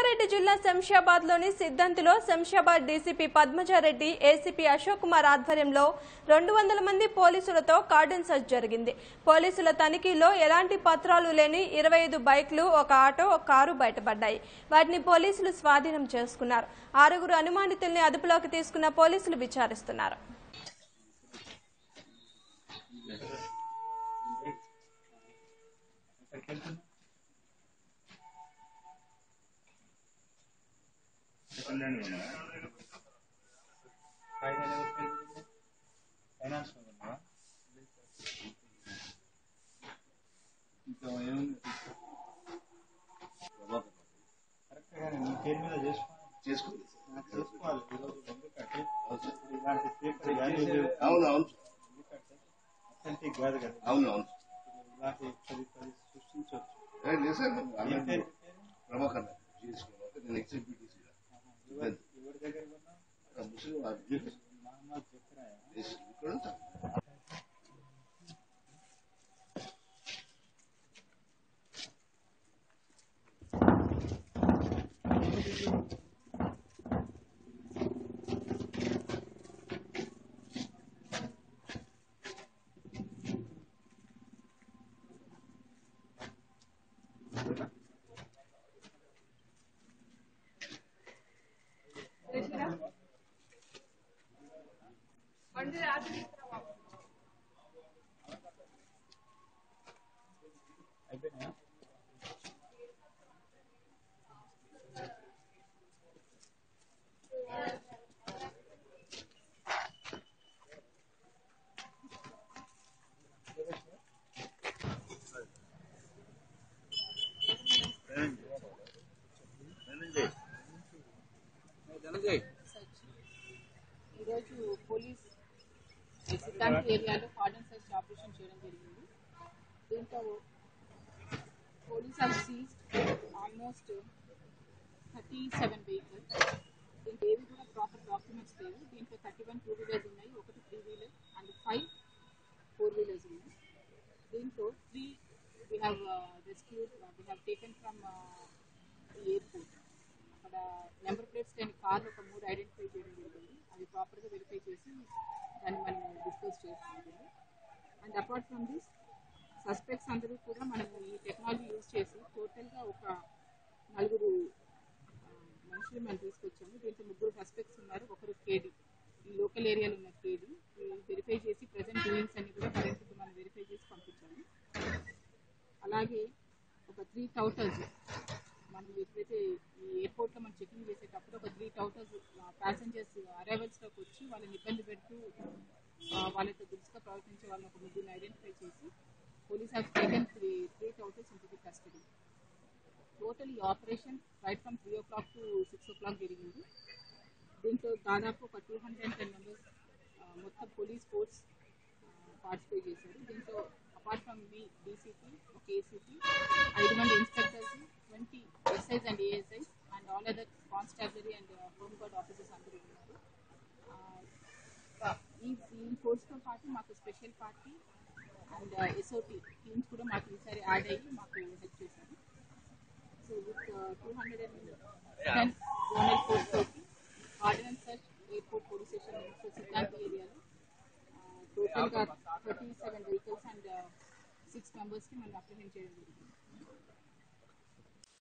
రంగారెడ్డి జిల్లా శంషాబాద్ లోని సిద్దంతిలో శంషాబాద్ డీసీపీ పద్మజారెడ్డి ఏసీపీ అశోక్ కుమార్ ఆధ్వర్యంలో రెండు వందల మంది పోలీసులతో కార్డన్ సర్చ్ జరిగింది పోలీసుల తనిఖీలో ఎలాంటి పత్రాలు లేని ఇరవై ఐదు బైక్లు ఒక ఆటో ఒక కారు బయటపడ్డాయి వాటిని పోలీసులు స్వాధీనం చేసుకున్నారు ఆరుగురు అనుమానితుల్ని అదుపులోకి తీసుకున్న పోలీసులు విచారిస్తున్నారు ఫైనాన్స్ ఇంకా ఏముంది కరెక్ట్ కానీ నీ పేరు మీద చేసుకోవాలి చేసుకుంది నాకు చేసుకోవాలి ఈరోజు ఎందుకంటే ఇప్పుడు ఇలాంటి పేపర్ వాల్యూ లేవు అవును అవును ఎందుకంటే అథెంటిక్ కాదు కదా అవును అవును ఇప్పుడు ఇలాంటి పది పది సృష్టించవచ్చు ఏ, లేదు సార్ ఏం అన్నట్టు పేరు మీ పేరు? ప్రభాకర్ నాకు చేసుకోవాలి నేను ఎగ్జిక్యూటివ్ ఎవరి ఎవరి దగ్గర ఉన్నా ముస్లిం మహమ్మద్ జక్రాయా ఇక్కడ ఉంటాను అయిపోయినాయా ఈరోజు పోలీస్ సిద్ధాంత్ ఏరియాలో కార్డన్ సర్చ్ ఆపరేషన్ చేయడం జరిగింది దీంతో police have seize almost thirty seven vehicles దీంట్లో ఏవి కూడా ప్రాపర్ డాక్యుమెంట్స్ లేవు దీంట్లో థర్టీ వన్ టూ వీలర్స్ ఉన్నాయి ఒకటి three wheeler and five four wheelers ఉన్నాయి దీంట్లో three we have rescued we have taken from airport అక్కడ నెంబర్ ప్లేట్స్ లేని కార్లు ఒక మూడు ఐడెంటిఫై చేయడం జరిగింది అవి ప్రాపర్గా వెరిఫై చేసి దాన్ని మనం డిస్కస్ చేస్తుంది and apart from this suspects అందరూ కూడా మనము ఈ టెక్నాలజీ యూజ్ చేసి టోటల్గా ఒక నలుగురు ఆ, మనుషులు మనం తీసుకొచ్చాము దీంట్లో ముగ్గురు సస్పెక్ట్స్ ఉన్నారు ఒకరు కేడి ఈ లోకల్ ఏరియాలో ఉన్న కేడి వెరిఫై చేసి ప్రజెంట్ డూయింగ్స్ అన్ని కూడా కరెక్ట్గా మనం వెరిఫై చేసి పంపించాము అలాగే ఒక త్రీ టౌటర్స్ మనం ఎప్పుడైతే ఈ ఎయిర్పోర్ట్లో మనం చెకింగ్ చేసేటప్పుడు ఒక త్రీ టౌటర్స్ ప్యాసింజర్స్ అరైవల్స్లోకి వచ్చి వాళ్ళని ఇబ్బంది పెడుతూ ఆ, వాళ్ళతో దురుసుగా ప్రవర్తించే వాళ్ళని ఒక ముగ్గురిని ఐడెంటిఫై చేసి police have taken three three touters into the custody total ఈ operation right from three o'clock to six o'clock జరిగింది దీంట్లో దాదాపు ఒక two hundred and ten members మొత్తం పోలీస్ ఫోర్స్ పార్టిసిపేట్ చేశారు దీంట్లో అపార్ట్ ఫ్రమ్ మీ డీసీపీ ఒక ఏసీపీ ఐదు మంది inspectors twenty SIs and ASIs and all other constabulary and home guard officers అందరూ ఉన్నారు ఆ, ఈ ఈ కోర్స్తో పాటు మాకు special party and SOT teams కూడా మాకు ఈసారి యాడ్ అయ్యి మాకు హెల్ప్ చేశారు so with two hundred and ten zonal force తోటి ordinance search airport police station Siddhant ఏరియాలో టోటల్గా thirty seven vehicles and six మెంబర్స్కి మనం అప్రహెండ్ చేయడం జరిగింది